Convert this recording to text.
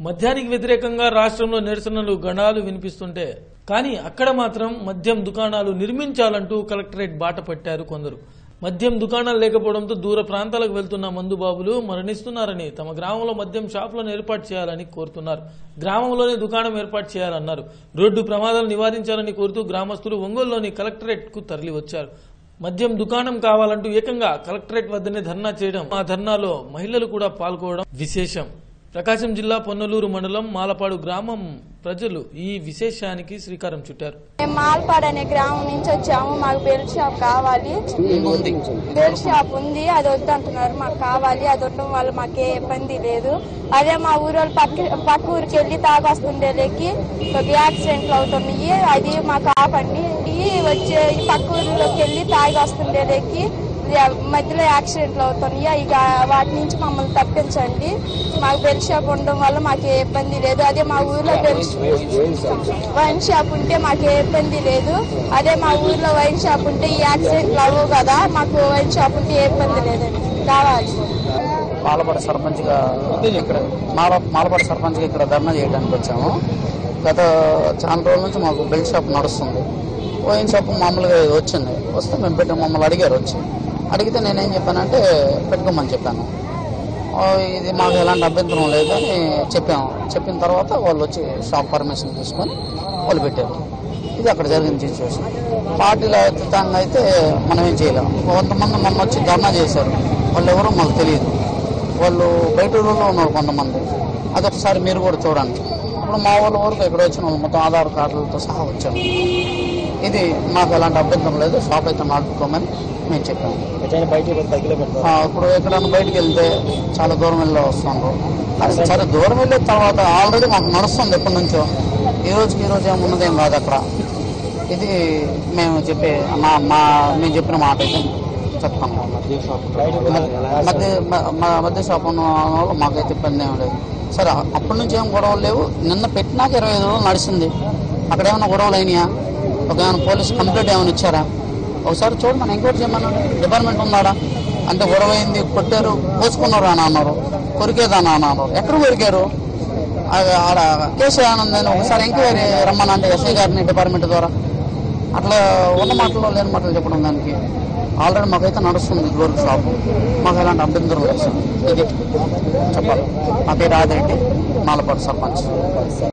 మద్యానికి వ్యతిరేకంగా రాష్ట్రంలో నిరసనలు గణాలు వినిపిస్తుంటే కానీ అక్కడ మాత్రం మద్యం దుకాణాలు నిర్మించాలంటూ కలెక్టరేట్ బాట పట్టారు కొందరు మద్యం దుకాణాలు లేకపోవడంతో దూర ప్రాంతాలకు వెళ్తున్న మందుబాబులు మరణిస్తున్నారని తమ గ్రామంలో మద్యం షాపులను ఏర్పాటు చేయాలని కోరుతున్నారు గ్రామంలోనే దుకాణం ఏర్పాటు చేయాలన్నారు రోడ్డు ప్రమాదాలు నివారించాలని కోరుతూ గ్రామస్తులు ఒంగోలులోని కలెక్టరేట్ కు తరలి వచ్చారు మద్యం దుకాణం కావాలంటూ ఏకంగా కలెక్టరేట్ వద్దనే ధర్నా చేయడం ఆ ధర్నాలో మహిళలు కూడా పాల్గొనడం విశేషం ప్రకాశం జిల్లా పొన్నలూరు మండలం మాలపాడు గ్రామం ప్రజలు ఈ విశేషానికి శ్రీకారం చుట్టారు మేము మాల్పాడ్ అనే గ్రామం నుంచి వచ్చాము మాకు బెల్ట్ షాప్ కావాలి బెల్ట్ షాప్ ఉంది అది వద్దంటున్నారు మాకు కావాలి అది ఉండడం వల్ల మాకే ఇబ్బంది లేదు అదే మా ఊరు పక్క పక్క ఊరికి వెళ్ళి తాగొస్తుండేలేకి ఒక యాక్సిడెంట్లు అవుతున్నాయి అది మాకు ఆపండి ఈ వచ్చే ఈ పక్క ఊరిలోకి వెళ్ళి తాగి వస్తుండేలేకి మధ్యలో యాక్సిడెంట్లు అవుతున్నాయి ఇక వాటి నుంచి మమ్మల్ని తప్పించండి మాకు బెల్ట్ షాప్ ఉండడం వల్ల మాకు ఏ ఇబ్బంది లేదు అదే మా ఊర్లో బెల్ట్ వైన్ షాప్ ఉంటే మాకు ఏ ఇబ్బంది లేదు అదే మా ఊర్లో వైన్ షాప్ ఉంటే ఈ యాక్సిడెంట్లు అవ్వవు కదా మాకు వైన్ షాప్ ఉంటే ఏ ఇబ్బంది లేదండి కావాలి మాలపాడ సర్పంచ్గా ఇక్కడ మాల మాలపాడ సర్పంచ్గా ఇక్కడ ధర్నా చేయడానికి వచ్చాము గత చాలా రోజుల నుంచి మాకు బెల్ట్ షాప్ నడుస్తుంది వైన్ షాప్ మామూలుగా వచ్చింది వస్తే మేము పెట్టి మమ్మల్ని అడిగారు వచ్చి అడిగితే నేనేం చెప్పానంటే పెట్టుకోమని చెప్పాను "ఓ, ఇది మాకు ఎలాంటి అభ్యంతరం లేదు అని చెప్పాము చెప్పిన తర్వాత వాళ్ళు వచ్చి షాప్ పర్మిషన్ తీసుకొని వాళ్ళు పెట్టారు ఇది అక్కడ జరిగిన సిచ్యువేషన్ పార్టీల అతీతంగా అయితే మనం ఏం చేయలేం కొంతమంది మొన్న వచ్చి ధర్నా చేశారు వాళ్ళు ఎవరో మాకు తెలియదు వాళ్ళు బయట ఊళ్ళో ఉన్నారు కొంతమంది అది ఒకసారి మీరు కూడా చూడండి ఇప్పుడు మా వాళ్ళ వరకు ఇక్కడ వచ్చిన వాళ్ళు మొత్తం ఆధార్ కార్డులతో సహా వచ్చాము ఇది మాకు ఎలాంటి అభ్యంతరం లేదు షాప్ అయితే నడుపుకోమని మేము చెప్పాము ఆ, ఇప్పుడు ఎక్కడైనా బయటికి వెళ్తే చాలా దూరం వెళ్ళి వస్తున్నారు అది సరే దూరం వెళ్ళిన తర్వాత ఆల్రెడీ మాకు నడుస్తుంది ఎప్పటి నుంచో ఈ రోజుకి ఈ రోజు ఏమున్నదేం కాదు అక్కడ ఇది మేము చెప్పే మా మా మేము చెప్పిన మాట అయితే చెప్తాము మధ్య మ- మ- మధ్య షాప్ ఉన్న వాళ్ళు మాకైతే ఇబ్బంది ఏం లేదు సరే అప్పటి నుంచి ఏం గొడవలు లేవు నిన్న పెట్టినాక ఇరవై ఐదు రోజులు నడిచింది అక్కడ ఏమైనా గొడవలు అయినాయా ఒక ఏమైనా పోలీస్ కంప్లైంట్ ఏమైనా ఇచ్చారా ఒకసారి చూడమని ఎంక్వైరీ చేయమని డిపార్ట్మెంట్ ఉన్నాడా అంటే గొడవ అయింది కొట్టారు పోసుకున్నారు అని అన్నారు కొరికేదని అన్నారు ఎక్కడ కొరికారు ఆ- ఆడ కేసు ఆనంద్ అని ఒకసారి ఎంక్వైరీ రమ్మనంటే ఎస్ఐ గారిని డిపార్ట్మెంట్ ద్వారా అట్లా ఉన్న మాటల్లో లేని మాటలు చెప్పడం దానికి ఆల్రెడీ మాకైతే నడుస్తుంది ఇదివరకు షాపు మాకు ఎలాంటి అభ్యంతరం లేదు సార్ ఇది చెప్పాలి నా పేరు ఆదిరెడ్డి నాలపాటు సర్పంచ్